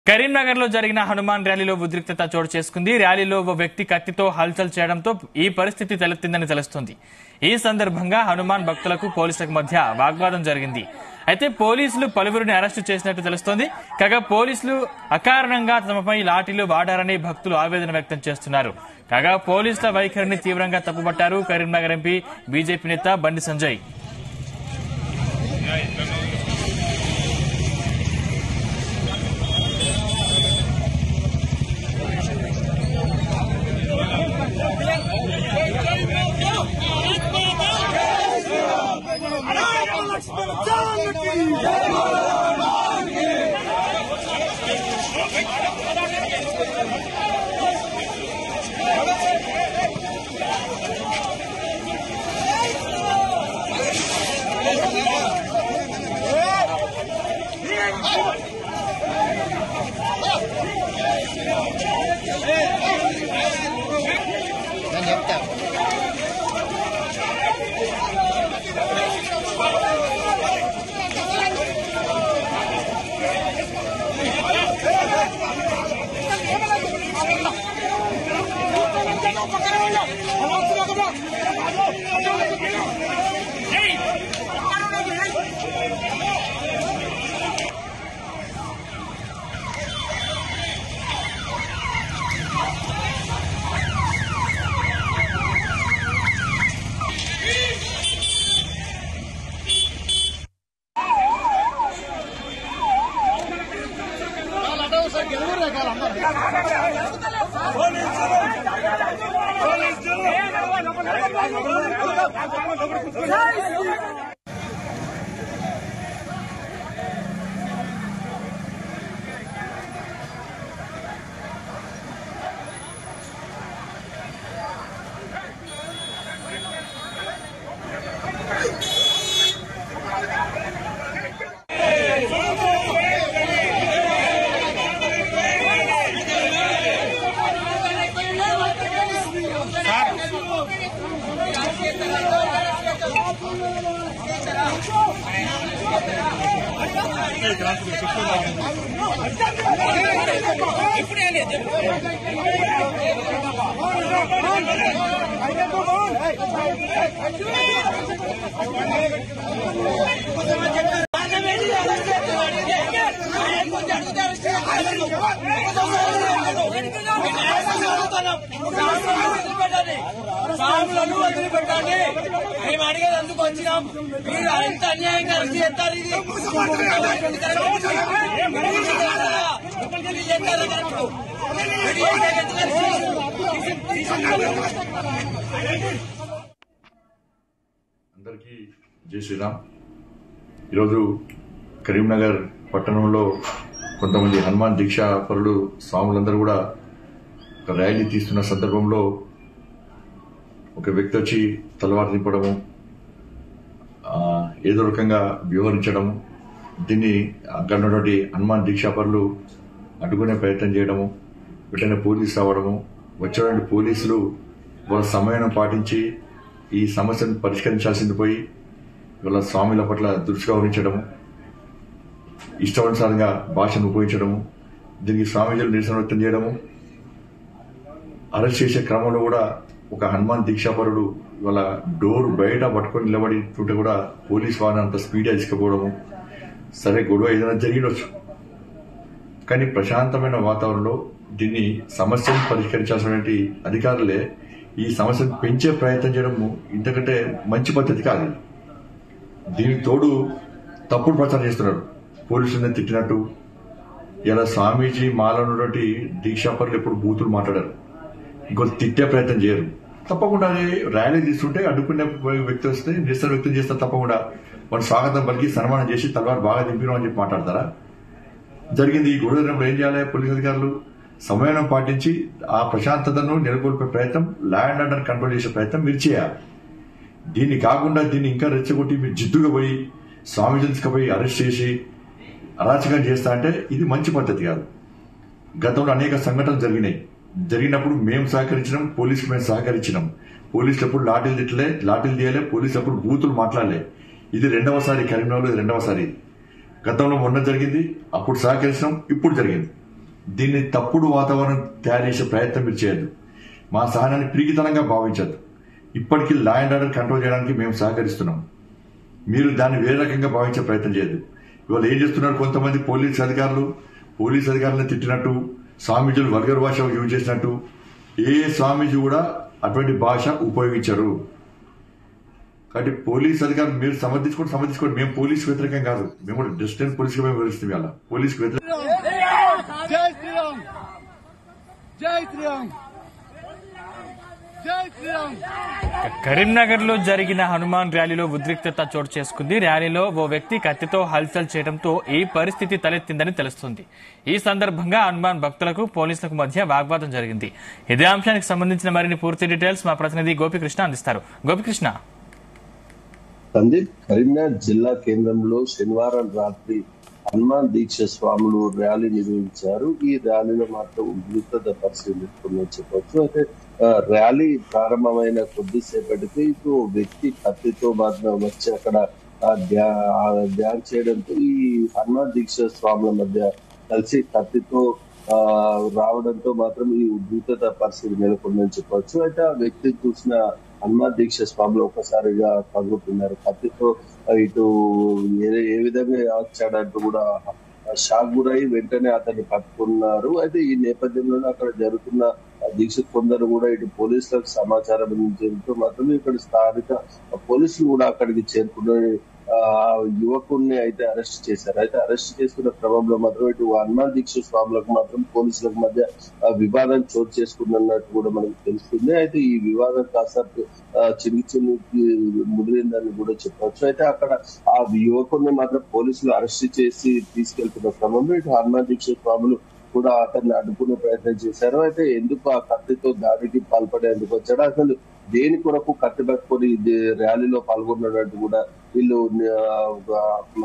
కరీంనగర్ లో జరిగిన హనుమాన్ ర్యాలీలో ఉద్రిక్తత చోటు చేసుకుంది ర్యాలీలో ఓ వ్యక్తి కత్తితో హల్చల్ చేయడంతో ఈ పరిస్థితి తలెత్తిందని తెలుస్తోంది ఈ సందర్భంగా హనుమాన్ భక్తులకు పోలీసులకు మధ్య వాగ్వాదం జరిగింది అయితే పోలీసులు పలువురిని అరెస్టు చేసినట్టు తెలుస్తోంది కాగా పోలీసులు అకారణంగా తమపై లాఠీలు వాడారని భక్తులు ఆవేదన వ్యక్తం చేస్తున్నారు కాగా పోలీసుల వైఖరిని తీవ్రంగా తప్పుపట్టారు కరీంనగర్ ఎంపీ బీజేపీ నేత బండి సంజయ్ సాములను వదిలిపెట్టండి మేము అడిగేది అందుకు వచ్చినాం మీరు ఎంత అన్యాయంగా అరెస్ట్ చేస్తారు ఇది ఇది చేస్తారా కరెక్ట్? ఇది చేస్తే ఎందుకు అరెస్ట్ చేశారు? అందరికీ జై శ్రీరామ్ ఈరోజు కరీంనగర్ పట్టణంలో కొంతమంది హనుమాన్ దీక్షా పరులు స్వాములందరూ కూడా ఒక ర్యాలీ తీస్తున్న సందర్భంలో ఒక వ్యక్తి వచ్చి తలవారు దింపడము ఆ, ఏదో రకంగా వ్యవహరించడము దీన్ని అక్కడ ఉన్నటువంటి హనుమాన్ దీక్షాపరులు అడ్డుకునే ప్రయత్నం చేయడము వెంటనే పోలీసు రావడము వచ్చినటువంటి పోలీసులు వాళ్ళ సమయం పాటించి ఈ సమస్యను పరిష్కరించాల్సింది పోయి వాళ్ళ స్వామిల పట్ల దుష్గౌరించడము ఇష్టానుసారంగా భాషను ఉపయోగించడము దీనికి స్వామీజీలు నిరసన వ్యక్తం చేయడము అరెస్ట్ చేసే క్రమంలో కూడా ఒక హనుమాన్ దీక్షాపరుడు వాళ్ళ డోర్ బయట పట్టుకొని నిలబడుతుంటే కూడా పోలీస్ వాహనం అంత స్పీడ్గా తీసుకుపోవడము సరే గొడవ ఏదైనా జరిగినొచ్చు కానీ ప్రశాంతమైన వాతావరణంలో దీన్ని సమస్యను పరిష్కరించాల్సినటువంటి అధికారులే ఈ సమస్యను పెంచే ప్రయత్నం చేయడం ఇంతకంటే మంచి పద్ధతి కాదు ఇది. దీనికి తోడు తప్పుడు ప్రచారం చేస్తున్నారు పోలీసులను తిట్టినట్టు ఇలా స్వామీజీ మాలో ఉన్నటువంటి దీక్షాపరులు ఎప్పుడు బూతులు మాట్లాడారు ఇంకో తిట్టే ప్రయత్నం చేయరు తప్పకుండా అది ర్యాలీ తీసుకుంటే అడ్డుకునే వ్యక్తి వస్తే నిరసన వ్యక్తం చేస్తారు తప్పకుండా వాళ్ళు స్వాగతం పలికి సన్మానం చేసి తలవారు బాగా దింపినాం అని చెప్పి మాట్లాడతారా జరిగింది ఈ గొడవ జరిగినప్పుడు ఏం చేయాలి పోలీస్ అధికారులు సమయం పాటించి ఆ ప్రశాంతతను నెలకొల్పే ప్రయత్నం ల్యాండ్ అండర్ కంట్రోల్ చేసే ప్రయత్నం మీరు చేయాలి దీన్ని కాకుండా దీన్ని ఇంకా రెచ్చగొట్టి మీరు జిద్దుగా పోయి స్వామీజీని తీసుకుపోయి అరెస్ట్ చేసి అరాచకం చేస్తా అంటే ఇది మంచి పద్ధతి కాదు గతంలో అనేక సంఘటనలు జరిగినాయి జరిగినప్పుడు మేము సహకరించినాం పోలీసులు మేము సహకరించినాం పోలీసులు ఎప్పుడు లాఠీలు తిట్టలే లాఠీలు తీయలే పోలీసులు ఎప్పుడు బూతులు మాట్లాడలే ఇది రెండవసారి కరీంనగర్లో ఇది రెండవసారి గతంలో మొన్న జరిగింది అప్పుడు సహకరించినాం ఇప్పుడు జరిగింది దీన్ని తప్పుడు వాతావరణం తయారు చేసే ప్రయత్నం మీరు చేయొద్దు మా సహనాన్ని పిరికితనంగా భావించద్దు ఇప్పటికీ లా అండ్ ఆర్డర్ కంట్రోల్ చేయడానికి మేము సహకరిస్తున్నాం మీరు దాన్ని వేరే రకంగా భావించే ప్రయత్నం చేయదు ఇవాళ ఏం చేస్తున్నారు కొంతమంది పోలీస్ అధికారులు పోలీస్ అధికారులను తిట్టినట్టు స్వామీజీలు వల్గర్ భాష యూజ్ చేసినట్టు ఏ స్వామీజీ కూడా అటువంటి భాష ఉపయోగించరు కాబట్టి పోలీస్ అధికారులు మీరు సమర్థించుకోండి సమర్థించుకోండి మేము పోలీస్ వ్యతిరేకం కాదు మేము కూడా డిస్టెన్స్ పోలీస్ మేము వివరిస్తాం ఇలా పోలీస్ వ్యతిరేకం జై శ్రీరామ్ జై శ్రీరామ్ జై శ్రీరామ్ కరీంనగర్ లో జరిగిన హనుమాన్ ర్యాలీలో ఉద్రిక్తత చోటు చేసుకుంది ర్యాలీలో ఓ వ్యక్తి కత్తితో హల్చల్ చేయడంతో ఈ పరిస్థితి తలెత్తిందని తెలుస్తుంది ఈ సందర్భంగా హనుమాన్ భక్తులకు పోలీసులకు మధ్య వాగ్వాదం జరిగింది ఇదే అంశానికి సంబంధించిన మరిన్ని పూర్తి డీటెయిల్స్ మా ప్రతినిధి గోపికృష్ణ అందిస్తారు గోపికృష్ణ సందీప్ కరీంనగర్ జిల్లా కేంద్రంలో శనివారం రాత్రి హనుమాన్ దీక్ష స్వాములు ర్యాలీ నిర్వహించారు ఈ ర్యాలీలో మాత్రం ఉద్రిక్తత పరిశీలిస్తున్నట్టు చెప్పొచ్చు అయితే ఆ, ర్యాలీ ప్రారంభమైన కొద్దిసేపటికి ఇటు వ్యక్తి కత్తితో మాత్రం వచ్చి అక్కడ ఆ ధ్యా- ఆ ధ్యాన్ చేయడంతో ఈ హనుమాన్ దీక్ష స్వాముల మధ్య కలిసి కత్తితో ఆ రావడంతో మాత్రం ఈ ఉద్రిక్తత పరిస్థితి నెలకొందని చెప్పొచ్చు అయితే ఆ వ్యక్తి చూసిన హనుమాన్ దీక్ష స్వాములు ఒక్కసారిగా పగుతున్నారు కత్తితో ఇటు ఏ ఏ విధంగా వచ్చాడంటూ కూడా షాక్ గురై వెంటనే అతన్ని పట్టుకున్నారు అయితే ఈ నేపథ్యంలోనే అక్కడ జరుగుతున్న దీక్ష కొందరు కూడా ఇటు పోలీసులకు సమాచారం అందించడంతో మాత్రం ఇక్కడ స్థానిక పోలీసులు కూడా అక్కడికి చేరుకుని ఆ యువకుడిని అయితే అరెస్ట్ చేశారు అయితే అరెస్ట్ చేసుకున్న క్రమంలో మాత్రం ఇటు హనుమాన్ దీక్ష స్వాములకు మాత్రం పోలీసులకు మధ్య ఆ, వివాదం చోటు చేసుకున్నట్టు కూడా మనకు తెలుస్తుంది అయితే ఈ వివాదం కాస్త ఆ, చిన్ని చిన్ని ముదిరిందని కూడా చెప్పవచ్చు అయితే అక్కడ ఆ యువకుడిని మాత్రం పోలీసులు అరెస్ట్ చేసి తీసుకెళ్తున్న క్రమంలో ఇటు హనుమాన్ దీక్ష స్వాములు కూడా అతన్ని అడ్డుకునే ప్రయత్నం చేశారు అయితే ఎందుకు ఆ కత్తితో దాడికి పాల్పడేందుకు వచ్చాడు అసలు దేని కొరకు కత్తి పట్టుకొని ఇది ర్యాలీలో పాల్గొన్నట్టు కూడా వీళ్ళు ఆ,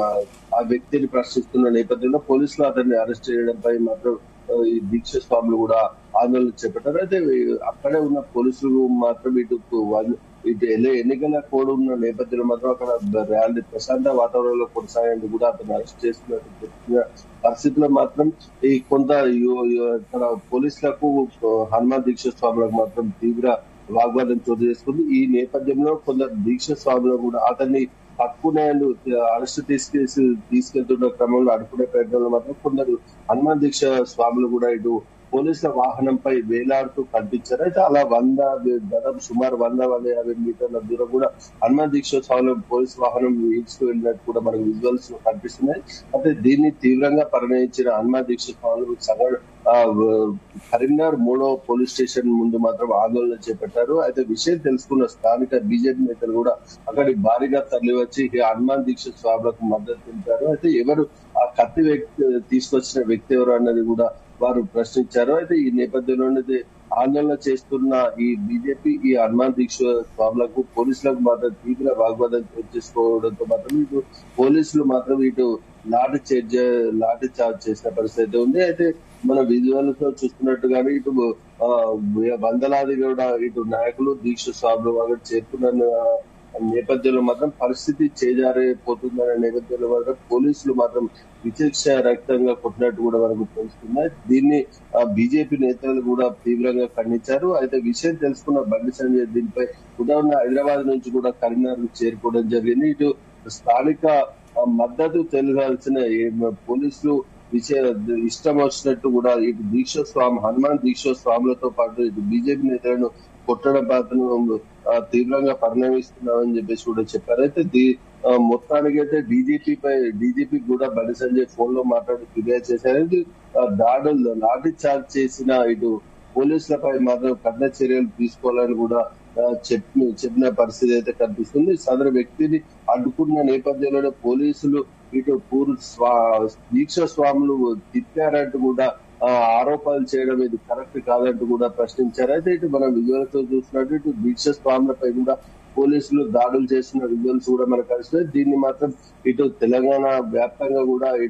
ఆ వ్యక్తిని ప్రశ్నిస్తున్న నేపథ్యంలో పోలీసులు అతన్ని అరెస్ట్ చేయడంపై మాత్రం ఆ, ఈ దీక్ష స్వాములు కూడా ఆందోళన చేపట్టారు అయితే ఈ- అక్కడే ఉన్న పోలీసులు మాత్రం ఇటు వాళ్ళు- ఇటు ఎన్ని- ఎన్నికల కోడ్ ఉన్న నేపథ్యంలో మాత్రం అక్కడ ర్యాలీ ప్రశాంత వాతావరణంలో కొనసాగేందుకు కూడా అతను అరెస్ట్ చేస్తున్నట్టు చెప్తున్న పరిస్థితిలో మాత్రం ఈ కొంత యు- యు- ఇక్కడ పోలీసులకు ఆ, హనుమాన్ దీక్ష స్వాములకు మాత్రం తీవ్ర వాగ్వాదం చోటు చేసుకుంది ఈ నేపథ్యంలో కొందరు దీక్ష స్వాములు కూడా అతన్ని పట్టుకునేందుకు అరెస్ట్ తీసుకేసి తీసుకెళ్తున్న క్రమంలో అడుకునే ప్రయత్నంలో మాత్రం కొందరు హనుమాన్ దీక్ష స్వాములు కూడా ఇటు పోలీసుల వాహనంపై వేలాడుతూ కనిపించారు అయితే అలా వంద దాదాపు సుమారు వంద వంద యాభై మీటర్ల దూరం కూడా హనుమాన్ దీక్ష స్వాములు పోలీసు వాహనం ఈడ్చుకు వెళ్ళినట్టు కూడా మనకు విజువల్స్ లో కనిపిస్తున్నాయి అయితే దీన్ని తీవ్రంగా పరిగణించిన హనుమాన్ దీక్ష స్వాములు సగ ఆ, వ- కరీంనగర్ మూడో పోలీస్ స్టేషన్ ముందు మాత్రం ఆందోళన చేపట్టారు అయితే విషయం తెలుసుకున్న స్థానిక బీజేపీ నేతలు కూడా అక్కడికి భారీగా తరలివచ్చి ఈ హనుమాన్ దీక్ష స్వాములకు మద్దతు తెలిపారు అయితే ఎవరు ఆ కత్తి వ్యక్తి తీసుకొచ్చిన వ్యక్తి ఎవరు అన్నది కూడా వారు ప్రశ్నించారు అయితే ఈ నేపథ్యంలోనే ఆందోళన చేస్తున్న ఈ బీజేపీ ఈ హనుమాన్ దీక్ష స్వాములకు పోలీసులకు మాత్రం తీవ్ర వాగ్వాదం చోటు చేసుకోవడంతో మాత్రం ఇటు పోలీసులు మాత్రం ఇటు లాఠీ చార్జ్ లాఠీ చార్జ్ చేసిన పరిస్థితి ఉంది అయితే మన విజువల్స్ లో చూస్తున్నట్టుగానే ఇటు ఆ, వందలాది కూడా ఇటు నాయకులు దీక్ష స్వాములు వాళ్ళు చేరుకున్న నేపథ్యంలో మాత్రం పరిస్థితి చేజారిపోతుందనే నేపథ్యంలో మాత్రం పోలీసులు మాత్రం విచక్ష రక్తంగా కొట్టినట్టు కూడా మనకు తెలుస్తుంది దీన్ని బీజేపీ నేతలు కూడా తీవ్రంగా ఖండించారు అయితే విషయం తెలుసుకున్న బండి సంజయ్ దీనిపై ఉదాహరణ హైదరాబాద్ నుంచి కూడా కరీంనగర్ చేరుకోవడం జరిగింది ఇటు స్థానిక ఆ, మద్దతు తెలియాల్సిన ఈ పోలీసులు విషయ ఇష్టం వచ్చినట్టు కూడా ఇటు దీక్ష స్వామి హనుమాన్ దీక్ష స్వాములతో పాటు ఇటు బీజేపీ నేతలను కొట్టడం పాత్రను ఆ, తీవ్రంగా పరిణమిస్తున్నామని చెప్పేసి కూడా చెప్పారు అయితే దీ- ఆ, మొత్తానికి అయితే డీజీపీ పై డీజీపీ కూడా బండి సంజయ్ ఫోన్ లో మాట్లాడి ఫిర్యాదు చేశారు ఇది, ఆ, దాడులు లాఠీ చార్జ్ చేసిన ఇటు పోలీసులపై మాత్రం కఠిన చర్యలు తీసుకోవాలని కూడా ఆ, చెప్పి చెప్పిన పరిస్థితి అయితే కనిపిస్తుంది సదరు వ్యక్తిని అడ్డుకున్న నేపథ్యంలోనే పోలీసులు ఇటు పూర్వ స్వా దీక్ష స్వాములు తిప్పారంటూ కూడా ఆ, ఆరోపణలు చేయడం ఇది కరెక్ట్ కాదంటూ కూడా ప్రశ్నించారు అయితే ఇటు మనం విజువల్స్ చూసినట్టు ఇటు దీక్ష స్వాములపై కూడా పోలీసులు దాడులు చేస్తున్న విజువల్స్ కూడా మనకు కనిపిస్తుంది దీన్ని మాత్రం ఇటు తెలంగాణ వ్యాప్తంగా కూడా ఇటు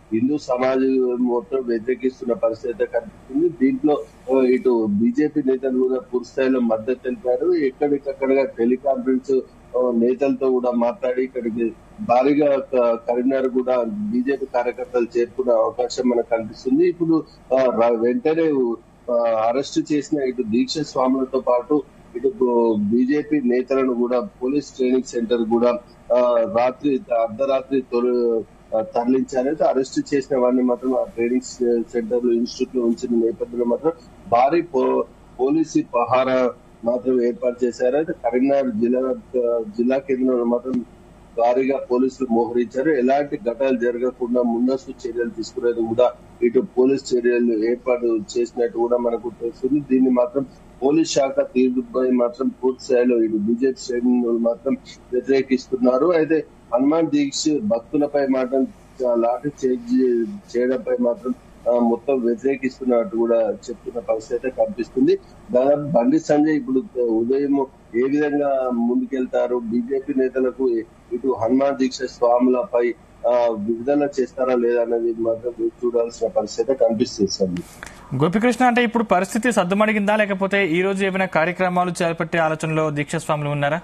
హిందూ సమాజం మొత్తం వ్యతిరేకిస్తున్న పరిస్థితి అయితే కనిపిస్తుంది దీంట్లో ఆ, ఇటు బీజేపీ నేతలు కూడా పూర్తి స్థాయిలో మద్దతు తెలిపారు ఎక్కడికక్కడగా టెలికాన్ఫరెన్స్ ఆ, నేతలతో కూడా మాట్లాడి ఇక్కడికి భారీగా క- కరీంనగర్ కూడా బీజేపీ కార్యకర్తలు చేరుకునే అవకాశం మనకు కనిపిస్తుంది ఇప్పుడు ఆ, ర- వెంటనే ఆ, అరెస్ట్ చేసిన ఇటు దీక్ష స్వాములతో పాటు ఇటు బీజేపీ నేతలను కూడా పోలీస్ ట్రైనింగ్ సెంటర్ కూడా ఆ, రాత్రి అర్ధరాత్రి తొలి ఆ, తరలించారు అయితే అరెస్ట్ చేసిన వారిని మాత్రం ఆ ట్రైనింగ్ సెంటర్ లో ఇన్స్టిట్యూట్ లో ఉంచిన నేపథ్యంలో మాత్రం భారీ పో- పోలీసు పహారా మాత్రం ఏర్పాటు చేశారు అయితే కరీంనగర్ జిల్లా జిల్లా కేంద్రంలో మాత్రం భారీగా పోలీసులు మోహరించారు ఎలాంటి ఘటనలు జరగకుండా ముందస్తు చర్యలు తీసుకునేది కూడా ఇటు పోలీస్ చర్యలు ఏర్పాటు చేసినట్టు కూడా మనకు తెలుస్తుంది దీన్ని మాత్రం పోలీస్ శాఖ తీరుపై మాత్రం పూర్తి స్థాయిలో ఇటు బీజేపీ శ్రేణులు మాత్రం వ్యతిరేకిస్తున్నారు అయితే హనుమాన్ దీక్ష భక్తులపై మాత్రం లాఠీ చేంజ్ చేయడంపై మాత్రం ఆ, మొత్తం వ్యతిరేకిస్తున్నట్టు కూడా చెప్తున్న పరిస్థితి అయితే కనిపిస్తుంది దాదాపు బండి సంజయ్ ఇప్పుడు ఉదయం ఏ విధంగా ముందుకెళ్తారు బీజేపీ నేతలకు ఇటు హనుమాన్ దీక్ష స్వాములపై ఆ, విడుదల చేస్తారా లేదా అనేది మాత్రం వేచి చూడాల్సిన పరిస్థితి అయితే కనిపిస్తుంది సార్ గోపికృష్ణ అంటే ఇప్పుడు పరిస్థితి సద్దుమణిగిందా లేకపోతే ఈ రోజు ఏమైనా కార్యక్రమాలు చేపట్టే ఆలోచనలో దీక్ష స్వాములు ఉన్నారా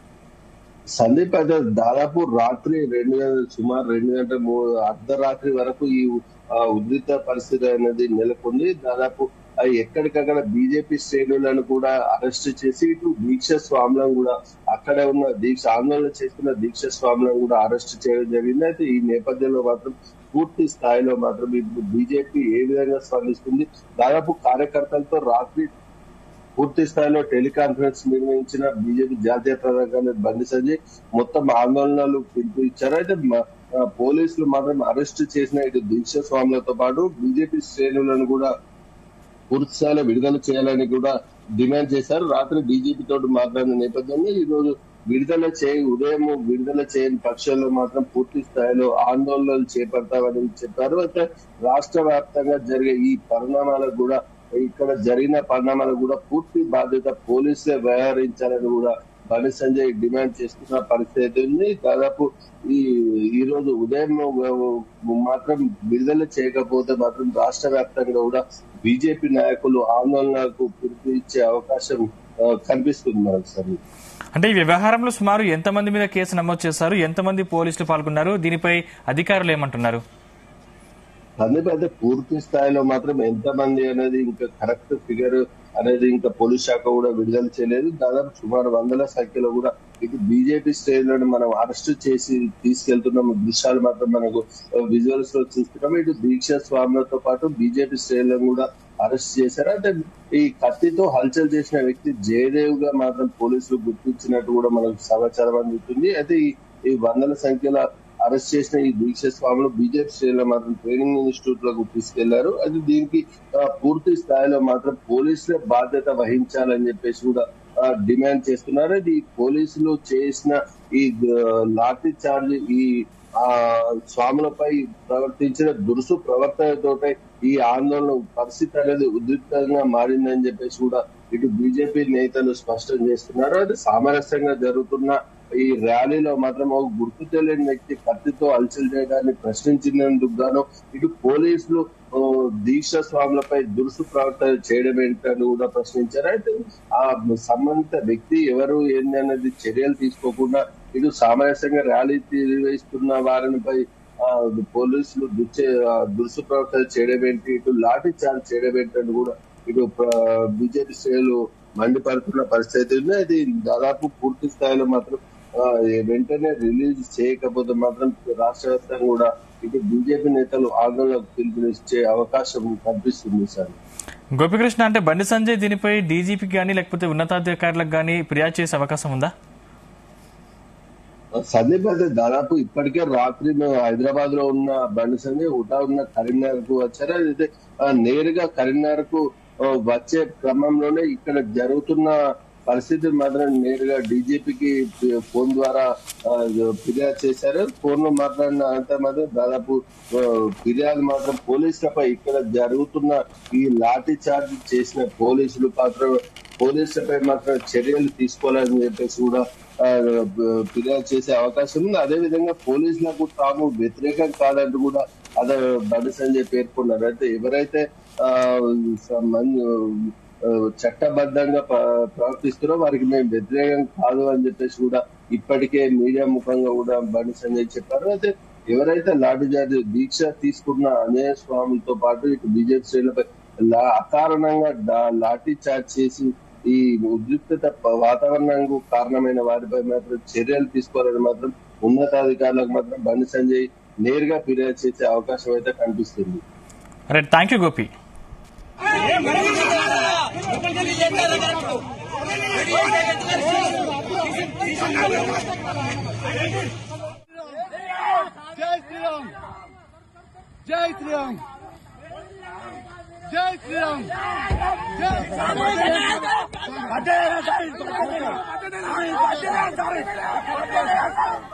సందీప్ అయితే దాదాపు రాత్రి రెండు గంటల సుమారు రెండు గంటల మూ- అర్ధరాత్రి వరకు ఈ ఆ, ఉద్రిక్త పరిస్థితి అనేది నెలకొంది దాదాపు ఆ ఎక్కడికక్కడ బీజేపీ శ్రేణులను కూడా అరెస్ట్ చేసి ఇటు దీక్ష స్వాములను కూడా అక్కడే ఉన్న దీక్ష ఆందోళన చేస్తున్న దీక్ష స్వాములను కూడా అరెస్ట్ చేయడం జరిగింది అయితే ఈ నేపథ్యంలో మాత్రం పూర్తి స్థాయిలో మాత్రం ఇప్పుడు బీజేపీ ఏ విధంగా స్పందిస్తుంది దాదాపు కార్యకర్తలతో రాత్రి పూర్తి స్థాయిలో టెలికాన్ఫరెన్స్ నిర్వహించిన బీజేపీ జాతీయ ప్రధాన కార్యదర్శి బండి సంజయ్ మొత్తం ఆందోళనలు పిలుపు ఇచ్చారు అయితే మ- ఆ, పోలీసులు మాత్రం అరెస్ట్ చేసిన ఇటు దీక్ష స్వాములతో పాటు బీజేపీ శ్రేణులను కూడా పూర్తి స్థాయిలో విడుదల చేయాలని కూడా డిమాండ్ చేశారు రాత్రి డీజీపీ తోటి మాట్లాడిన నేపథ్యంలో ఈ రోజు విడుదల చేయి ఉదయం విడుదల చేయని పక్షంలో మాత్రం పూర్తి స్థాయిలో ఆందోళనలు చేపడతామని చెప్పారు అయితే రాష్ట్ర వ్యాప్తంగా జరిగే ఈ పరిణామాలకు కూడా ఇక్కడ జరిగిన పరిణామాలకు కూడా పూర్తి బాధ్యత పోలీసులే వ్యవహరించాలని కూడా బండి సంజయ్ డిమాండ్ చేస్తున్న పరిస్థితి ఉంది దాదాపు ఈ ఈ రోజు ఉదయం మాత్రం విడుదల చేయకపోతే మాత్రం రాష్ట్ర వ్యాప్తంగా కూడా బీజేపీ నాయకులు ఆందోళనకు పిలుపు ఇచ్చే అవకాశం ఆ, కనిపిస్తుంది మనకు సార్ అంటే ఈ వ్యవహారంలో సుమారు ఎంతమంది మీద కేసు నమోదు చేశారు ఎంతమంది పోలీసులు పాల్గొన్నారు దీనిపై అధికారులు ఏమంటున్నారు అందుకే అయితే పూర్తి స్థాయిలో మాత్రం ఎంత మంది అనేది ఇంకా కరెక్ట్ ఫిగర్ అనేది ఇంకా పోలీస్ శాఖ కూడా విడుదల చేయలేదు దాదాపు సుమారు వందల సంఖ్యలో కూడా ఇటు బీజేపీ శ్రేణులను మనం అరెస్ట్ చేసి తీసుకెళ్తున్నాం దృశ్యాలు మాత్రం మనకు విజువల్స్ లో చూస్తున్నాం ఇటు దీక్ష స్వాములతో పాటు బీజేపీ శ్రేణులను కూడా అరెస్ట్ చేశారు అంటే ఈ కత్తితో హల్చల్ చేసిన వ్యక్తి జయదేవ్ గా మాత్రం పోలీసులు గుర్తించినట్టు కూడా మనకు సమాచారం అందుతుంది అయితే ఈ ఈ వందల సంఖ్యలో అరెస్ట్ చేసిన ఈ దీక్ష స్వాములు బీజేపీ శ్రేణులు మాత్రం ట్రైనింగ్ ఇన్స్టిట్యూట్ లకు తీసుకెళ్లారు అది దీనికి ఆ, పూర్తి స్థాయిలో మాత్రం పోలీసులే బాధ్యత వహించాలని చెప్పేసి కూడా ఆ, డిమాండ్ చేస్తున్నారు ఇది పోలీసులు చేసిన ఈ ఆ, లాఠీ చార్జ్ ఈ ఆ స్వాములపై ప్రవర్తించిన దురుసు ప్రవర్తనతోటే ఈ ఆందోళన పరిస్థితి అనేది ఉద్రిక్తంగా మారిందని చెప్పేసి కూడా ఇటు బీజేపీ నేతలు స్పష్టం చేస్తున్నారు అది సామరస్యంగా జరుగుతున్న ఈ ర్యాలీలో మాత్రం ఒక గుర్తు తెలియని వ్యక్తి కత్తితో అలచల్ చేయడాన్ని ప్రశ్నించినందుకు గాను ఇటు పోలీసులు ఓ, దీక్ష స్వాములపై దురుసు ప్రవర్తన చేయడం ఏంటని కూడా ప్రశ్నించారు అయితే ఆ సంబంధిత వ్యక్తి ఎవరు ఏంది అనేది చర్యలు తీసుకోకుండా ఇటు సామరస్యంగా ర్యాలీ నిర్వహిస్తున్న వారిపై ఆ, పోలీసులు దుచ్చే ఆ, దురుసు ప్రవర్తన చేయడం ఏంటి ఇటు లాఠీ చార్జ్ చేయడం ఏంటని కూడా ఇటు బీజేపీ శ్రేణులు మండిపడుతున్న పరిస్థితి ఉంది అది దాదాపు పూర్తి స్థాయిలో మాత్రం ఆ, వెంటనే రిలీజ్ చేయకపోతే మాత్రం రాష్ట్ర వ్యాప్తంగా కూడా ఇటు బీజేపీ నేతలు ఆందోళనకు పిలుపునిచ్చే అవకాశం కనిపిస్తుంది సార్ గోపికృష్ణ అంటే బండి సంజయ్ దీనిపై డీజీపీకి కానీ లేకపోతే ఉన్నతాధికారులకు కానీ ఫిర్యాదు చేసే అవకాశం ఉందా సందీప్ అయితే దాదాపు ఇప్పటికే రాత్రి మేము హైదరాబాద్ లో ఉన్న బండి సంజయ్ హుటా ఉన్న కరీంనగర్ కు వచ్చారు అయితే ఆ, నేరుగా కరీంనగర్ కు ఆ, వచ్చే క్రమంలోనే ఇక్కడ జరుగుతున్న పరిస్థితి మాత్రం నేరుగా డీజీపీకి ఫోన్ ద్వారా ఆ, ఫిర్యాదు చేశారు ఫోన్ లో మాట్లాడిన అనంతరం మాత్రం దాదాపు ఆ, ఫిర్యాదు మాత్రం పోలీసులపై ఇక్కడ జరుగుతున్న ఈ లాఠీ చార్జ్ చేసిన పోలీసులు మాత్రం పోలీసులపై మాత్రం చర్యలు తీసుకోవాలని చెప్పేసి కూడా ఆ, ఫిర్యాదు చేసే అవకాశం ఉంది అదే విధంగా పోలీసులకు తాము వ్యతిరేకం కాదంటూ కూడా అదే బండి సంజయ్ పేర్కొన్నారు అయితే ఎవరైతే ఆ, స- మన్- ఆ, చట్టబద్ధంగా ప్ర- ప్రవర్తిస్తున్నారో వారికి మేము వ్యతిరేకం కాదు అని చెప్పేసి కూడా ఇప్పటికే మీడియా ముఖంగా కూడా బండి సంజయ్ చెప్పారు అయితే ఎవరైతే లాఠీ చార్జ్ దీక్ష తీసుకున్న ఆంజనేయ స్వాములతో పాటు ఇటు బీజేపీ శ్రేణులపై లా- అకారణంగా డా- లాఠీ చార్జ్ చేసి ఈ ఉద్రిక్తత ప- వాతావరణంకు కారణమైన వారిపై మాత్రం చర్యలు తీసుకోవాలని మాత్రం ఉన్నతాధికారులకు మాత్రం బండి సంజయ్ నేరుగా ఫిర్యాదు చేసే అవకాశం అయితే కనిపిస్తుంది రైట్ థ్యాంక్ యూ గోపి జై శ్రీరామ్ జై శ్రీరామ్ జై శ్రీరామ్ జై